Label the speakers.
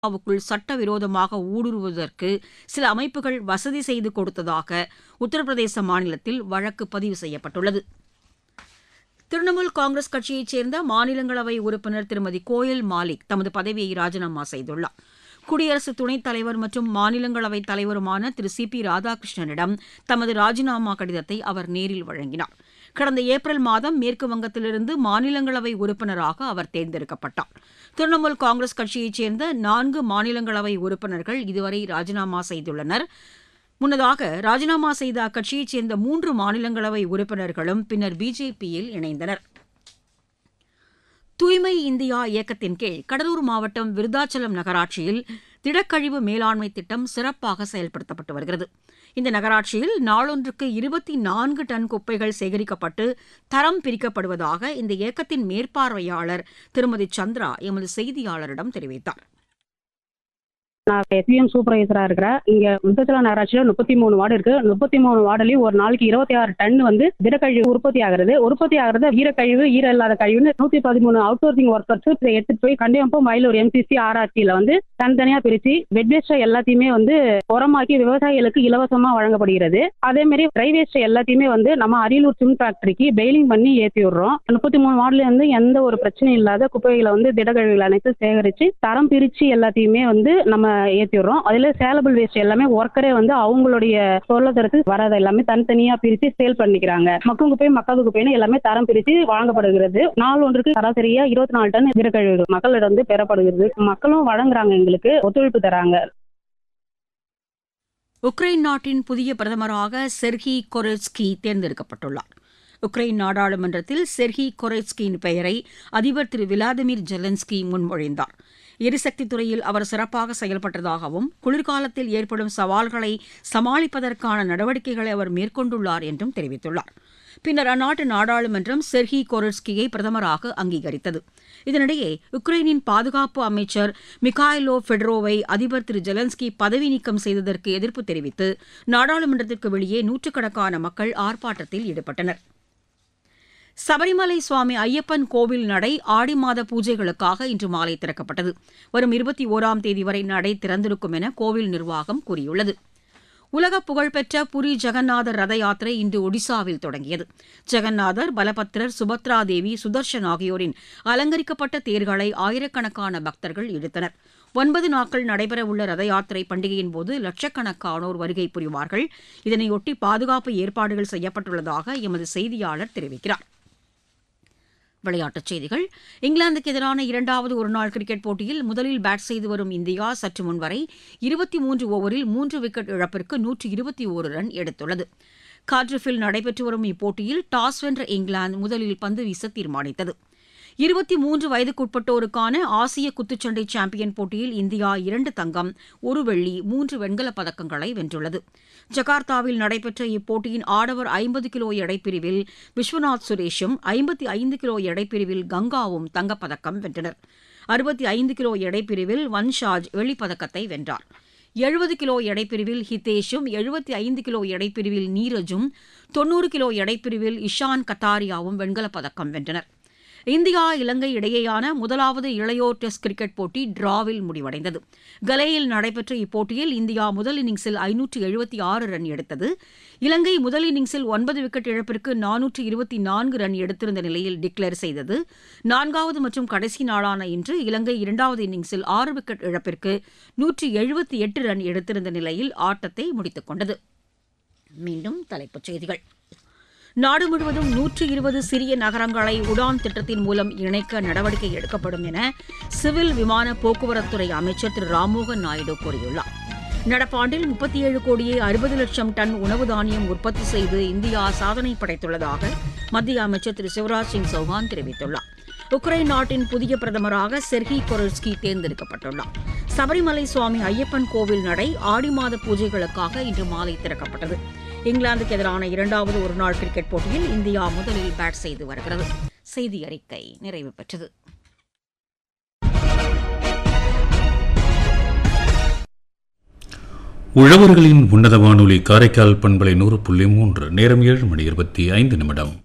Speaker 1: வுக்குள் சட்டவிரோதமாக ஊடுருவுவதற்கு சில அமைப்புகள் வசதி செய்து கொடுத்ததாக உத்தரப்பிரதேச மாநிலத்தில் வழக்கு பதிவு செய்யப்பட்டுள்ளது திரிணாமுல் காங்கிரஸ் கட்சியைச் சேர்ந்த மாநிலங்களவை உறுப்பினர் திருமதி கோயல் மாலிக் தமது பதவியை ராஜினாமா செய்துள்ளார் குடியரசு துணைத் தலைவர் மற்றும் மாநிலங்களவைத் தலைவருமான திரு சி பி ராதாகிருஷ்ணனிடம் தமது ராஜினாமா கடிதத்தை அவர் நேரில் வழங்கினார் கடந்த ஏப்ரல் மாதம் மேற்கு வங்கத்திலிருந்து மாநிலங்களவை உறுப்பினராக அவர் தேர்ந்தெடுக்கப்பட்டார் திரிணாமுல் காங்கிரஸ் கட்சியைச் சேர்ந்த நான்கு மாநிலங்களவை உறுப்பினர்கள் இதுவரை ராஜினாமா செய்துள்ளனர் முன்னதாக ராஜினாமா செய்த அக்கட்சியைச் சேர்ந்த மூன்று மாநிலங்களவை உறுப்பினர்களும் பின்னர் பிஜேபியில் இணைந்தனர் தூய்மை இந்தியா இயக்கத்தின் கீழ் கடலூர் மாவட்டம் விருதாச்சலம் நகராட்சியில் திடக்கழிவு மேலாண்மை திட்டம் சிறப்பாக செயல்படுத்தப்பட்டு வருகிறது இந்த நகராட்சியில் நாளொன்றுக்கு இருபத்தி நான்கு டன் குப்பைகள் சேகரிக்கப்பட்டு தரம் பிரிக்கப்படுவதாக இந்த இயக்கத்தின் மேற்பார்வையாளர் திருமதி சந்திரா எமது செய்தியாளரிடம் தெரிவித்தார்
Speaker 2: நான் எஸ்பிஎம் சூப்பர்வைசரா இருக்கிறேன் இங்க முத்தச்சலம் நகராட்சியில முப்பத்தி மூணு வார்டு இருக்கு முப்பத்தி மூணு வார்டுலயும் ஒரு நாளைக்கு இருபத்தி ஆறு டன் வந்து திடக்கழிவு உற்பத்தி ஆகுறது உற்பத்தி ஆகுறது ஈரக்கழிவு ஈர இல்லாத கழிவுன்னு நூத்தி பதிமூணு அவுட் சோர்சிங் ஒர்க்கர்ஸ் இதை எடுத்துட்டு போய் கண்டியம்பம் மயிலூர் எம்சிசி ஆர்ஆர்சியில வந்து தனித்தனியா பிரிச்சு வெட் வேஸ்ட் எல்லாத்தையுமே வந்து உரமாக்கி விவசாயிகளுக்கு இலவசமா வழங்கப்படுகிறது அதே மாதிரி ட்ரை வேஸ்ட் எல்லாத்தையுமே வந்து நம்ம அரியலூர் சிம் ஃபேக்டரிக்கு பெயிலிங் பண்ணி ஏற்றி விடுறோம் முப்பத்தி மூணு வார்டுல இருந்து எந்த ஒரு பிரச்சனையும் இல்லாத குப்பைகளை வந்து திடக்கழிவுகள் அனைத்தும் சேகரிச்சு தரம் பிரிச்சு எல்லாத்தையுமே வந்து நம்ம ஏற்றி விடுறோம் அதுல சேலபிள் வேஸ்ட் எல்லாமே ஒர்க்கரே வந்து அவங்களுடைய பொருளாதாரத்துக்கு வரதை எல்லாமே தனித்தனியா பிரிச்சு சேல் பண்ணிக்கிறாங்க மக்கும் குப்பை மக்காத குப்பைன்னு எல்லாமே தரம் பிரிச்சு வழங்கப்படுகிறது நாள் ஒன்றுக்கு சராசரியா இருபத்தி நாலு டன் திடக்கழிவு மக்களிடம் வந்து பெறப்படுகிறது மக்களும் வழங்குறாங்க எங்களுக்கு ஒத்துழைப்பு தராங்க
Speaker 1: உக்ரைன் நாட்டின் புதிய பிரதமராக செர்ஹி கொரெட்ஸ்கி தேர்ந்தெடுக்கப்பட்டுள்ளார் உக்ரைன் நாடாளுமன்றத்தில் செர்ஹி கொரெட்ஸ்கியின் பெயரை அதிபர் திரு விளாடிமிர் ஜெலன்ஸ்கி முன்மொழிந்தார் எரிசக்தி துறையில் அவர் சிறப்பாக செயல்பட்டதாகவும் குளிர்காலத்தில் ஏற்படும் சவால்களை சமாளிப்பதற்கான நடவடிக்கைகளை அவர் மேற்கொண்டுள்ளார் என்றும் தெரிவித்துள்ளார் பின்னர் அந்நாட்டு நாடாளுமன்றம் செர்ஹி கொரெட்ஸ்கியை பிரதமராக அங்கீகரித்தது இதனிடையே உக்ரைனின் பாதுகாப்பு அமைச்சர் மிகாயிலோ ஃபெடரோவை அதிபர் திரு ஜெலன்ஸ்கி பதவி நீக்கம் செய்ததற்கு எதிர்ப்பு தெரிவித்து நாடாளுமன்றத்திற்கு வெளியே நூற்றுக்கணக்கான மக்கள் ஆர்ப்பாட்டத்தில் ஈடுபட்டனர் சபரிமலை சுவாமி ஐயப்பன் கோவில் நடை ஆடி மாத பூஜைகளுக்காக இன்று மாலை திறக்கப்பட்டது வரும் இருபத்தி ஓராம் தேதி வரை நடை திறந்திருக்கும் என கோவில் நிர்வாகம் கூறியுள்ளது உலக புகழ்பெற்ற புரி ஜெகநாதர் ரத யாத்திரை இன்று ஒடிசாவில் தொடங்கியது ஜெகநாதர் பலபத்ரர் சுபத்ரா தேவி சுதர்ஷன் ஆகியோரின் அலங்கரிக்கப்பட்ட தேர்களை ஆயிரக்கணக்கான பக்தர்கள் இழுத்தனர் ஒன்பது நாட்கள் நடைபெறவுள்ள ரத யாத்திரை பண்டிகையின் போது லட்சக்கணக்கானோர் வருகை புரிவார்கள் இதனையொட்டி பாதுகாப்பு ஏற்பாடுகள் செய்யப்பட்டுள்ளதாக எமது செய்தியாளர் தெரிவிக்கிறார் விளையாட்டுச் செய்திகள் இங்கிலாந்துக்கு எதிரான இரண்டாவது ஒருநாள் கிரிக்கெட் போட்டியில் முதலில் பேட் செய்து வரும் இந்தியா சற்று முன்வரை இருபத்தி மூன்று ஓவரில் மூன்று விக்கெட் இழப்பிற்கு நூற்று இருபத்தி ஒரு ரன் எடுத்துள்ளது கார்டிஃபில் நடைபெற்று வரும் இப்போட்டியில் டாஸ் வென்ற இங்கிலாந்து முதலில் பந்து வீச தீர்மானித்தது இருபத்தி மூன்று வயதுக்குட்பட்டோருக்கான ஆசிய குத்துச்சண்டை சாம்பியன் போட்டியில் இந்தியா இரண்டு தங்கம் ஒரு வெள்ளி மூன்று வெண்கலப் பதக்கங்களை வென்றுள்ளது ஜகார்த்தாவில் நடைபெற்ற இப்போட்டியின் ஆடவர் ஐம்பது கிலோ எடைப்பிரிவில் விஸ்வநாத் சுரேஷும் ஐம்பத்தி ஐந்து கிலோ எடைப்பிரிவில் கங்காவும் தங்கப்பதக்கம் வென்றனர் அறுபத்தி ஐந்து கிலோ எடைப்பிரிவில் வன்ஷாஜ் வெள்ளிப்பதக்கத்தை வென்றார் எழுபது கிலோ எடைப்பிரிவில் ஹிதேஷும் எழுபத்தி ஐந்து கிலோ எடைப்பிரிவில் நீரஜும் தொன்னூறு கிலோ எடைப்பிரிவில் இஷான் கத்தாரியாவும் வெண்கலப் பதக்கம் வென்றனர் இந்தியா இலங்கை இடையேயான முதலாவது இளையோர் டெஸ்ட் கிரிக்கெட் போட்டி டிராவில் முடிவடைந்தது கலேயில் நடைபெற்ற இப்போட்டியில் இந்தியா முதல் இன்னிங்ஸில் ஐநூற்று எழுபத்தி ஆறு ரன் எடுத்தது இலங்கை முதல் இன்னிங்ஸில் ஒன்பது விக்கெட் இழப்பிற்கு நானூற்று இருபத்தி நான்கு ரன் எடுத்திருந்த நிலையில் டிக்ளேர் செய்தது நான்காவது மற்றும் கடைசி நாளான இன்று இலங்கை இரண்டாவது இன்னிங்ஸில் ஆறு விக்கெட் இழப்பிற்கு நூற்று எழுபத்தி எட்டு ரன் எடுத்திருந்த நிலையில் ஆட்டத்தை முடித்துக் கொண்டது மீண்டும் தலைப்புச் செய்திகள் நாடு முழுவதும் நூற்று இருபது சிறிய நகரங்களை உடான் திட்டத்தின் மூலம் இணைக்க நடவடிக்கை எடுக்கப்படும் என சிவில் விமான போக்குவரத்துறை அமைச்சர் திரு ராம்மோகன் நாயுடு கூறியுள்ளார் நடப்பாண்டில் முப்பத்தி ஏழு கோடியே அறுபது லட்சம் டன் உணவு தானியம் உற்பத்தி செய்து இந்தியா சாதனை படைத்துள்ளதாக மத்திய அமைச்சர் திரு சிவராஜ் சிங் சௌஹான் தெரிவித்துள்ளார் உக்ரைன் நாட்டின் புதிய பிரதமராக செர்ஹி கொரல்ஸ்கி தேர்ந்தெடுக்கப்பட்டுள்ளார் சபரிமலை சுவாமி ஐயப்பன் கோவில் நடை ஆடி மாத பூஜைகளுக்காக இன்று மாலை திறக்கப்பட்டது இங்கிலாந்துக்கு எதிரான இரண்டாவது ஒருநாள் கிரிக்கெட் போட்டியில் இந்தியா முதலில் பேட் செய்து வருகிறது செய்தி அறிக்கை நிறைவு பெற்றது
Speaker 3: உழவர்களின் உன்னத வானொலி காரைக்கால் பண்பலை நூறு புள்ளி மூன்று நேரம் ஏழு மணி இருபத்தி ஐந்து நிமிடம்